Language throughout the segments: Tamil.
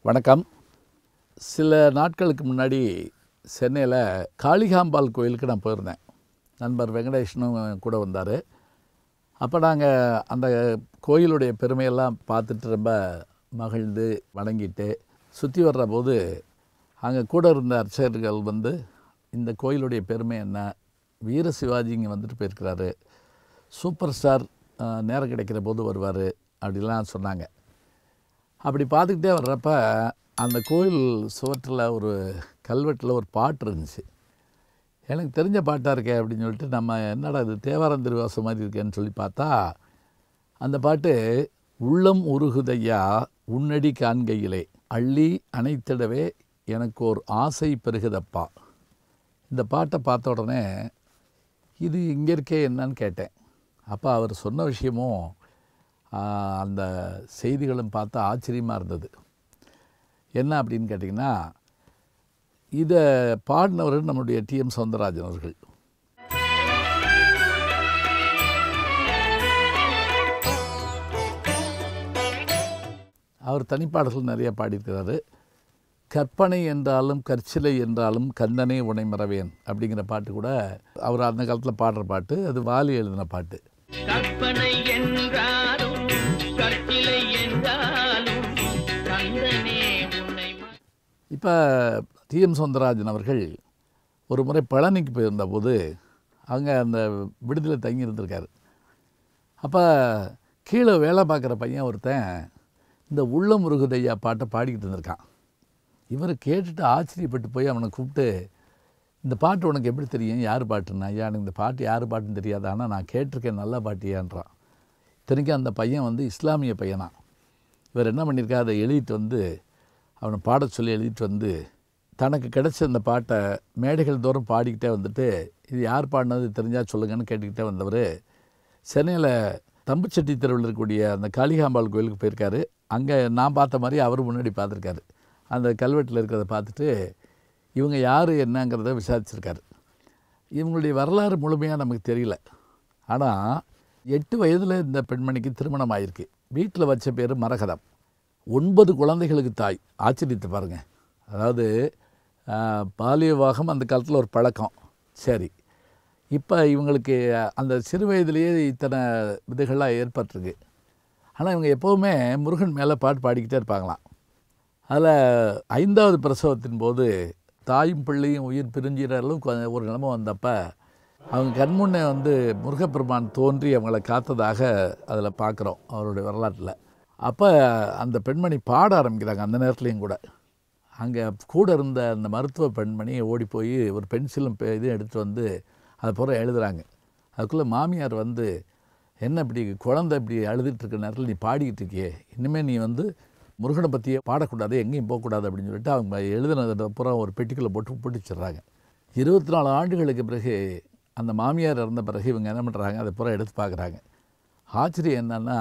வணக்கம் சில நாட்களுக்கு முன்னாடி சென்னையில் காளிகாம்பாள் கோயிலுக்கு நான் போயிருந்தேன் நண்பர் வெங்கடேஷனும் கூட வந்தார் அப்போ நாங்கள் அந்த கோயிலுடைய பெருமையெல்லாம் பார்த்துட்டு ரொம்ப மகிழ்ந்து வணங்கிட்டு சுற்றி வர்ற போது அங்கே கூட இருந்த அர்ச்சகர்கள் வந்து இந்த கோயிலுடைய பெருமை என்ன வீர சிவாஜி இங்கே வந்துட்டு போயிருக்கிறாரு சூப்பர் ஸ்டார் அஹ், நேரம் கிடைக்கிற போது வருவார் அப்படிலாம் சொன்னாங்க அப்படி பார்த்துக்கிட்டே வர்றப்ப அந்த கோயில் சுவற்றில் ஒரு கல்வெட்டில் ஒரு பாட்டு இருந்துச்சு எனக்கு தெரிஞ்ச பாட்டாக இருக்கே அப்படின்னு சொல்லிட்டு நம்ம என்னடா இது தேவாரம் திருவாசம் மாதிரி இருக்கேன்னு சொல்லி பார்த்தா அந்த பாட்டு உள்ளம் உருகுதையா உன்னடி காண்கையிலே அள்ளி அணைத்திடவே எனக்கு ஒரு ஆசை பெருகுதப்பா இந்த பாட்டை பார்த்த உடனே இது இங்கே இருக்கே என்னன்னு கேட்டேன் அப்போ அவர் சொன்ன விஷயமும் ஆ, அந்த செய்திகளும் பார்த்தா ஆச்சரியமாக இருந்தது என்ன அப்படின்னு கேட்டிங்கன்னா இதை பாடினவர் நம்முடைய டிஎம் சவுந்தரராஜன் அவர்கள் அவர் தனிப்பாடல்கள் நிறைய பாடியிருக்கிறாரு கற்பனை என்றாலும் கற்சிலை என்றாலும் கந்தனே உனை மறவேன் அப்படிங்கிற பாட்டு கூட அவர் அந்த காலத்தில் பாடுற பாட்டு அது வாலி எழுதின பாட்டு கற்பனை என்றாலும் கற்சிலை என்றாலும் கந்தனே உன்னை ம- இப்போ டிஎம் சவுந்தரராஜன் அவர்கள் ஒரு முறை பழனிக்கு போயிருந்த போது அங்கே அந்த விடுதலை தங்கி இருந்திருக்காரு அப்போ கீழே வேலை பார்க்குற பையன் ஒருத்தன் இந்த உள்ள முருகுதையா பாட்டை பாடிக்கிட்டு இருந்திருக்கான் இவர் கேட்டுட்டு ஆச்சரியப்பட்டு போய் அவனை கூப்பிட்டு இந்த பாட்டு உனக்கு எப்படி தெரியும் யார் பாட்டுன்னா ஐயா எனக்கு இந்த பாட்டு யார் பாட்டுன்னு தெரியாது ஆனால் நான் கேட்டிருக்கேன் நல்ல பாட்டியான்றான் இத்தனைக்கும் அந்த பையன் வந்து இஸ்லாமிய பையனா இவர் என்ன பண்ணியிருக்கா அதை எழுதிட்டு வந்து அவனை பாடச் சொல்லி எழுதிட்டு வந்து தனக்கு கிடைச்ச அந்த பாட்டை மேடைகள் தோறும் பாடிக்கிட்டே வந்துட்டு இது யார் பாடினது தெரிஞ்சால் சொல்லுங்கன்னு கேட்டுக்கிட்டே வந்தவர் சென்னையில் தம்புச்செட்டி தெருவில் இருக்கக்கூடிய அந்த காளிகாம்பாள் கோயிலுக்கு போயிருக்காரு அங்கே நான் பார்த்த மாதிரி அவர் முன்னாடி பார்த்துருக்காரு அந்த கல்வெட்டில் இருக்கிறத பார்த்துட்டு இவங்க யார் என்னங்கிறத விசாரிச்சிருக்காரு இவங்களுடைய வரலாறு முழுமையாக நமக்கு தெரியல ஆனால் எட்டு வயதில் இந்த பெண்மணிக்கு திருமணம் ஆயிருக்கு வீட்டில் வச்ச பேர் மரகதம் ஒன்பது குழந்தைகளுக்கு தாய் ஆச்சரியத்தை பாருங்க அதாவது ஆஹ், பாலிய விவாகம் அந்த காலத்தில் ஒரு பழக்கம் சரி இப்போ இவங்களுக்கு அந்த சிறு வயதிலேயே இத்தனை விதைகள்லாம் ஏற்பட்டிருக்கு ஆனால் இவங்க எப்போவுமே முருகன் மேலே பாட்டு பாடிக்கிட்டே இருப்பாங்களாம் அதில் ஐந்தாவது பிரசவத்தின் போது தாயும் பிள்ளையும் உயிர் பிரிஞ்சிற அளவுக்கு கொஞ்சம் ஒரு நிலைமை வந்தப்ப அவங்க கண்முன்னே வந்து முருகப்பெருமான் தோன்றி அவங்கள காத்ததாக அதில் பார்க்குறோம் அவருடைய வரலாற்றில் அப்போ அந்த பெண்மணி பாட ஆரம்பிக்கிறாங்க அந்த நேரத்துலையும் கூட அங்கே கூட இருந்த அந்த மருத்துவ பெண்மணி ஓடி போய் ஒரு பென்சிலும் பெ- இதையும் எடுத்துகிட்டு வந்து அதை பூரா எழுதுறாங்க அதுக்குள்ளே மாமியார் வந்து என்ன இப்படி குழந்தை இப்படி அழுதுட்டு இருக்க நேரத்தில் நீ பாடிக்கிட்டு இருக்கியே இனிமேல் நீ வந்து முருகனை பற்றியே பாடக்கூடாது எங்கேயும் போகக்கூடாது அப்படின்னு சொல்லிட்டு அவங்க எழுதுனதை பூரா ஒரு பெட்டிக்குள்ளே போட்டு போட்டு வச்சிடுறாங்க இருபத்தி நாலு ஆண்டுகளுக்கு பிறகு அந்த மாமியார் இறந்த பிறகு இவங்க என்ன பண்ணுறாங்க அதை பூரா எடுத்து பார்க்குறாங்க ஆச்சரியம் என்னன்னா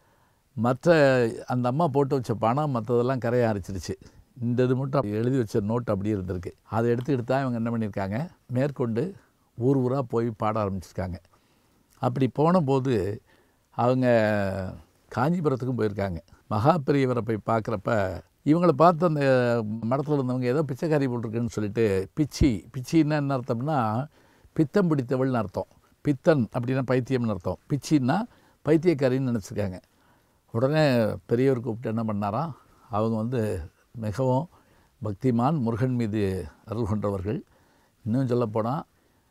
மற்ற அந்த அம்மா போட்டு வச்ச பணம் மற்றதெல்லாம் கரைய அரைச்சிருச்சு இந்த இது மட்டும் எழுதி வச்ச நோட் அப்படியே இருந்திருக்கு அதை எடுத்துக்கிட்டு தான் இவங்க என்ன பண்ணியிருக்காங்க மேற்கொண்டு ஊர் ஊராக போய் பாட ஆரம்பிச்சிருக்காங்க அப்படி போன போது அவங்க காஞ்சிபுரத்துக்கும் போயிருக்காங்க மகா பெரியவரை போய் பார்க்குறப்ப இவங்களை பார்த்து அந்த மடத்தில் இருந்தவங்க ஏதோ பிச்சைக்காரி போட்டிருக்குன்னு சொல்லிட்டு பிச்சி பிச்சின்னா என்ன அர்த்தம்னா பித்தம் பிடித்தவள்னு அர்த்தம் பித்தன் அப்படின்னா பைத்தியம்னு அர்த்தம் பிச்சின்னா பைத்தியக்காரின்னு நினச்சிருக்காங்க உடனே பெரியவர் கூப்பிட்டு என்ன பண்ணாராம் அவங்க வந்து மிகவும் பக்திமான் முருகன் மீது அருள் கொண்டவர்கள் இன்னும் சொல்லப்போனால்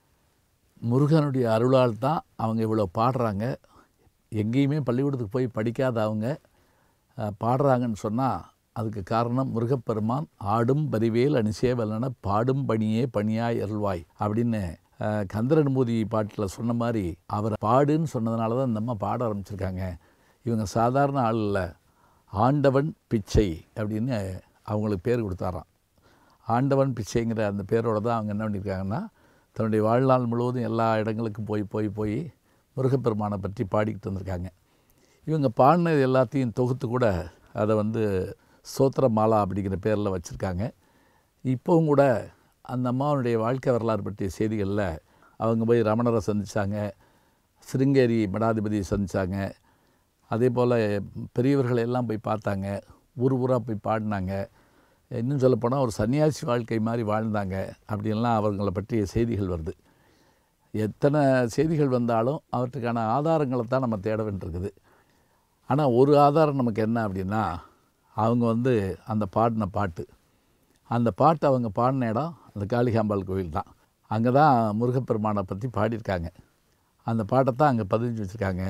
முருகனுடைய அருளால் தான் அவங்க இவ்வளோ பாடுறாங்க எங்கேயுமே பள்ளிக்கூடத்துக்கு போய் படிக்காத அவங்க அஹ், பாடுறாங்கன்னு சொன்னால் அதுக்கு காரணம் முருகப்பெருமான் ஆடும் பரிவேல் அணிசே வல்லன பாடும் பணியே பணியாய் அருள்வாய் அப்படின்னு அஹ், கந்தரனுமூதி பாட்டில் சொன்ன மாதிரி அவர் பாடுன்னு சொன்னதுனால தான் இந்த அம்மா பாட ஆரம்பிச்சிருக்காங்க இவங்க சாதாரண ஆள் இல்லை ஆண்டவன் பிச்சை அப்படின்னு அவங்களுக்கு பேர் கொடுத்தாராம் ஆண்டவன் பிச்சைங்கிற அந்த பேரோட தான் அவங்க என்ன பண்ணியிருக்காங்கன்னா தன்னுடைய வாழ்நாள் முழுவதும் எல்லா இடங்களுக்கும் போய் போய் போய் முருகப்பெருமானை பற்றி பாடிக்கிட்டு வந்திருக்காங்க இவங்க பாடினது எல்லாத்தையும் தொகுத்து கூட அதை வந்து சோத்திர மாலா அப்படிங்கிற பேரில் வச்சுருக்காங்க இப்போவும் கூட அந்த அம்மாவுடைய வாழ்க்கை வரலாறு பற்றிய செய்திகளில் அவங்க போய் ரமணரை சந்திச்சாங்க சிருங்கேரி மடாதிபதியை சந்திச்சாங்க அதே போல் பெரியவர்களை எல்லாம் போய் பார்த்தாங்க ஊர் ஊராக போய் பாடினாங்க இன்னும் சொல்லப்போனால் ஒரு சன்னியாசி வாழ்க்கை மாதிரி வாழ்ந்தாங்க அப்படின்லாம் அவர்களை பற்றிய செய்திகள் வருது எத்தனை செய்திகள் வந்தாலும் அவற்றுக்கான ஆதாரங்களை தான் நம்ம தேட வேண்டியிருக்குது ஆனால் ஒரு ஆதாரம் நமக்கு என்ன அப்படின்னா அவங்க வந்து அந்த பாடின பாட்டு அந்த பாட்டு அவங்க பாடின இடம் அந்த காளிகாம்பாள் கோவில் தான் அங்கே தான் முருகப்பெருமானை பற்றி பாடியிருக்காங்க அந்த பாட்டை தான் அங்கே பதிஞ்சு வச்சுருக்காங்க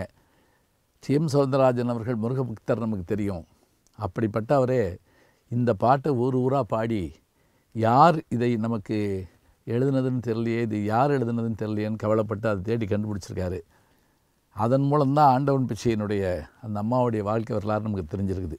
டி எம் சௌந்தரராஜன் அவர்கள் முருகபக்தர் நமக்கு தெரியும் அப்படிப்பட்ட அவரே இந்த பாட்டை ஊர் ஊராக பாடி யார் இதை நமக்கு எழுதுனதுன்னு தெரியலையே இது யார் எழுதுனதுன்னு தெரியலையேன்னு கவலைப்பட்டு அதை தேடி கண்டுபிடிச்சிருக்காரு அதன் மூலம்தான் ஆண்டவன் பிச்சையினுடைய அந்த அம்மாவுடைய வாழ்க்கை வரலாறு நமக்கு தெரிஞ்சிருக்குது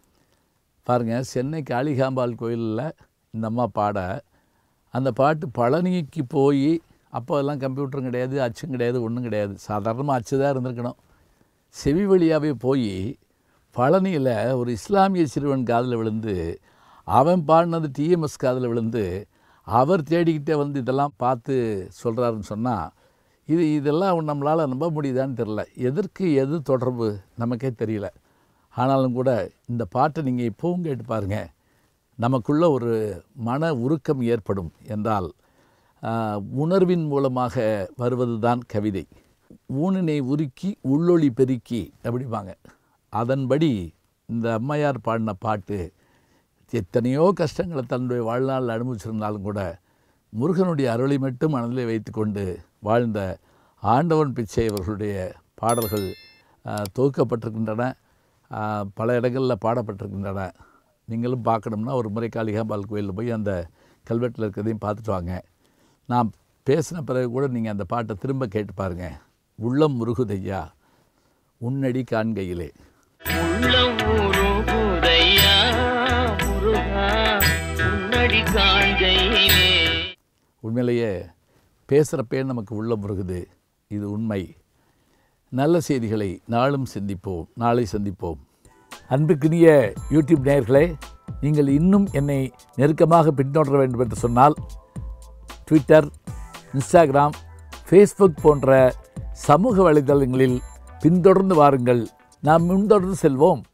பாருங்கள் சென்னை காளிகாம்பாள் கோயிலில் இந்த அம்மா பாட அந்த பாட்டு பழனிக்கு போய் அப்போ எல்லாம் கம்ப்யூட்டரும் கிடையாது அச்சும் கிடையாது ஒன்றும் கிடையாது சாதாரணமாக அச்சு தான் இருந்திருக்கணும் செவி வழியாகவே போய் பழனியில் ஒரு இஸ்லாமிய சிறுவன் காதில் விழுந்து அவன் பாடினது டிஎம்எஸ் காதில் விழுந்து அவர் தேடிக்கிட்டே வந்து இதெல்லாம் பார்த்து சொல்கிறாருன்னு சொன்னால் இது இதெல்லாம் நம்மளால் நம்ப முடியுதான்னு தெரில எதற்கு எது தொடர்பு நமக்கே தெரியல ஆனாலும் கூட இந்த பாட்டை நீங்கள் இப்போவும் கேட்டு பாருங்கள் நமக்குள்ள ஒரு மன உருக்கம் ஏற்படும் என்றால் ஆஹ், உணர்வின் மூலமாக வருவது தான் கவிதை ஊனினை உருக்கி உள்ளொளி பெருக்கி அப்படிம்பாங்க அதன்படி இந்த அம்மையார் பாடின பாட்டு எத்தனையோ கஷ்டங்களை தன்னுடைய வாழ்நாளில் அனுபவிச்சிருந்தாலும் கூட முருகனுடைய அருளை மட்டும் மனதிலே வைத்துக்கொண்டு வாழ்ந்த ஆண்டவன் பிச்சை அவர்களுடைய பாடல்கள் ஆஹ், தொகுக்கப்பட்டிருக்கின்றன ஆஹ், பல இடங்களில் பாடப்பட்டிருக்கின்றன நீங்களும் பார்க்கணும்னா ஒரு முறை காளிகாம்பாள் கோயிலில் போய் அந்த கல்வெட்டில் இருக்கிறதையும் பார்த்துட்டு வாங்க நான் பேசின பிறகு கூட நீங்கள் அந்த பாட்டை திரும்ப கேட்டு பாருங்கள் உள்ளம் முருகுதையா உன்னடி காண்கையிலே உள்ளம் உருகுதையா முருகா உன்னடி காண்கையிலே உண்மையிலேயே பேசுகிறப்பே நமக்கு உள்ளம் முருகுது இது உண்மை நல்ல செய்திகளை நாளும் சிந்திப்போம் நாளை சந்திப்போம் அன்புக்குரிய யூடியூப் நேயர்களே நீங்கள் இன்னும் என்னை நெருக்கமாக பின்தொடர வேண்டும் என்று சொன்னால் ட்விட்டர் இன்ஸ்டாகிராம் ஃபேஸ்புக் போன்ற சமூக வலைதளங்களில் பின்தொடர்ந்து வாருங்கள் நாம் முன்தொடர்ந்து செல்வோம்